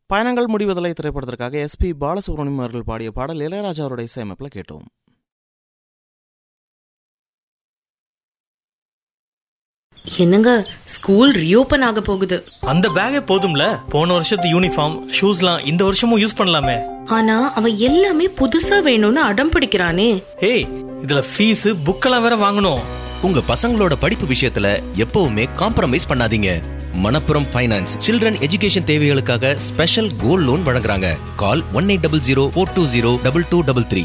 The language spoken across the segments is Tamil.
பயணங்கள் முடிவதில்லை திரைப்படத்திற்காக எஸ்பி பாலசுப்ரமணியம் அவர்கள் பாடிய பாடல் இளையராஜா அவருடைய இசையமைப்பில் கேட்டோம் என்னங்க ஸ்கூல் ரீஓபன் ஆக போகுது அந்த பேக்கே போதும்ல போன வருஷத்து யூனிஃபார்ம் ஷூஸ்லாம் இந்த வருஷமும் யூஸ் பண்ணலாமே ஆனா அவன் எல்லாமே புதுசா வேணும்னு அடம் பிடிக்கிறானே ஏய் இதுல ஃபீஸ் புக்கெல்லாம் வேற வாங்கணும் உங்க பசங்களோட படிப்பு விஷயத்துல எப்பவுமே காம்ப்ரமைஸ் பண்ணாதீங்க மணப்புரம் ஃபைனான்ஸ் சில்ட்ரன் எஜுகேஷன் தேவைகளுக்காக ஸ்பெஷல் கோல்ட் லோன் வழங்குறாங்க call one eight double zero four two zero double two double three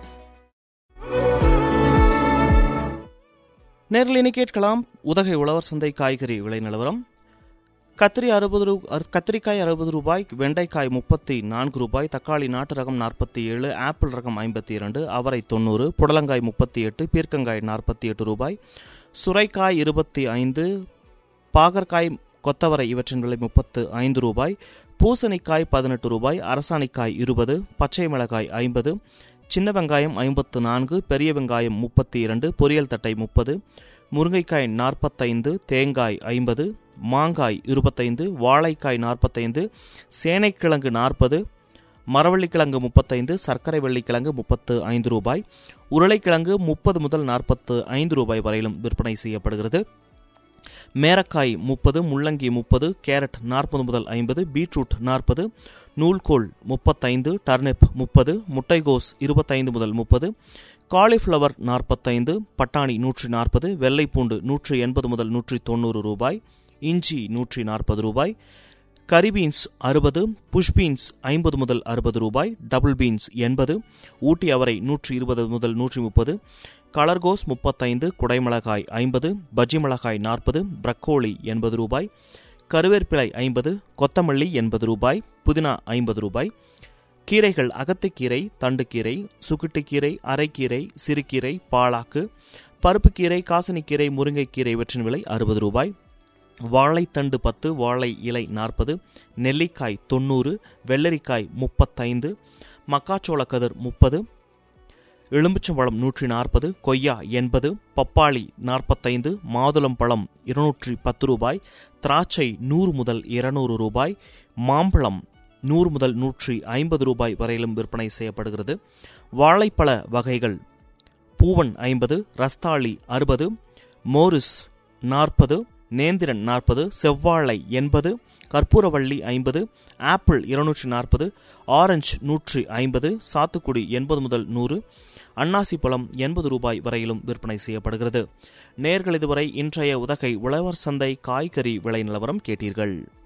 நேரில் இனி கேட்கலாம் உதகை உழவர் சந்தை காய்கறி விலை நிலவரம் கத்திரி அறுபது ரூ அறு- கத்திரிக்காய் அறுபது ரூபாய் வெண்டைக்காய் முப்பத்தி நான்கு ரூபாய் தக்காளி நாட்டு ரகம் நாற்பத்தி ஏழு ஆப்பிள் ரகம் ஐம்பத்தி இரண்டு அவரை தொண்ணூறு புடலங்காய் முப்பத்தி எட்டு பீர்க்கங்காய் நாற்பத்தி எட்டு ரூபாய் சுரைக்காய் இருபத்தி ஐந்து பாகற்காய் கொத்தவரை இவற்றின் விலை முப்பத்து ஐந்து ரூபாய் பூசணிக்காய் பதினெட்டு ரூபாய் அரசாணிக்காய் இருபது பச்சை மிளகாய் ஐம்பது சின்ன வெங்காயம் ஐம்பத்து நான்கு பெரிய வெங்காயம் முப்பத்தி இரண்டு பொரியல் தட்டை முப்பது முருங்கைக்காய் நாற்பத்தைந்து தேங்காய் ஐம்பது மாங்காய் இருபத்தைந்து வாழைக்காய் நாற்பத்தைந்து சேனைக்கிழங்கு நாற்பது மரவள்ளிக்கிழங்கு முப்பத்தைந்து சர்க்கரை வெள்ளிக்கிழங்கு முப்பத்து ஐந்து ரூபாய் உருளைக்கிழங்கு முப்பது முதல் நாற்பத்து ஐந்து ரூபாய் வரையிலும் விற்பனை செய்யப்படுகிறது மேரக்காய் முப்பது முள்ளங்கி முப்பது கேரட் நாற்பது முதல் ஐம்பது பீட்ரூட் நாற்பது நூல்கோல் முப்பத்தைந்து டர்னிப் முப்பது முட்டைகோஸ் இருபத்தைந்து முதல் முப்பது காலிஃப்ளவர் நாற்பத்தைந்து பட்டாணி நூற்றி நாற்பது வெள்ளைப்பூண்டு நூற்றி எண்பது முதல் நூற்றி தொண்ணூறு ரூபாய் இஞ்சி நூற்றி நாற்பது ரூபாய் கரி பீன்ஸ் அறுபது புஷ் பீன்ஸ் ஐம்பது முதல் அறுபது ரூபாய் டபுள் பீன்ஸ் எண்பது ஊட்டி அவரை நூற்றி இருபது முதல் நூற்றி முப்பது கலர்கோஸ் முப்பத்தைந்து குடைமிளகாய் ஐம்பது பஜ்ஜி மிளகாய் நாற்பது பிரக்கோலி எண்பது ரூபாய் கருவேப்பிலை ஐம்பது கொத்தமல்லி எண்பது ரூபாய் புதினா ஐம்பது ரூபாய் கீரைகள் அகத்துக்கீரை தண்டுக்கீரை சுக்குட்டுக்கீரை அரைக்கீரை சிறுகீரை பாலாக்கு பருப்புக்கீரை காசனிக்கீரை முருங்கைக்கீரை இவற்றின் விலை அறுபது ரூபாய் வாழைத்தண்டு பத்து வாழை இலை நாற்பது நெல்லிக்காய் தொண்ணூறு வெள்ளரிக்காய் முப்பத்தைந்து மக்காச்சோள கதிர் முப்பது எலும்புச்சம்பழம் நூற்றி நாற்பது கொய்யா எண்பது பப்பாளி நாற்பத்தைந்து மாதுளம்பழம் இருநூற்றி பத்து ரூபாய் திராட்சை நூறு முதல் இருநூறு ரூபாய் மாம்பழம் நூறு முதல் நூற்றி ஐம்பது ரூபாய் வரையிலும் விற்பனை செய்யப்படுகிறது வாழைப்பழ வகைகள் பூவன் ஐம்பது ரஸ்தாளி அறுபது மோரிஸ் நாற்பது நேந்திரன் நாற்பது செவ்வாழை எண்பது கற்பூரவள்ளி ஐம்பது ஆப்பிள் இருநூற்றி நாற்பது ஆரஞ்சு நூற்றி ஐம்பது சாத்துக்குடி எண்பது முதல் நூறு அன்னாசி பழம் எண்பது ரூபாய் வரையிலும் விற்பனை செய்யப்படுகிறது நேர்கள் இதுவரை இன்றைய உதகை உழவர் சந்தை காய்கறி விலை நிலவரம் கேட்டீர்கள்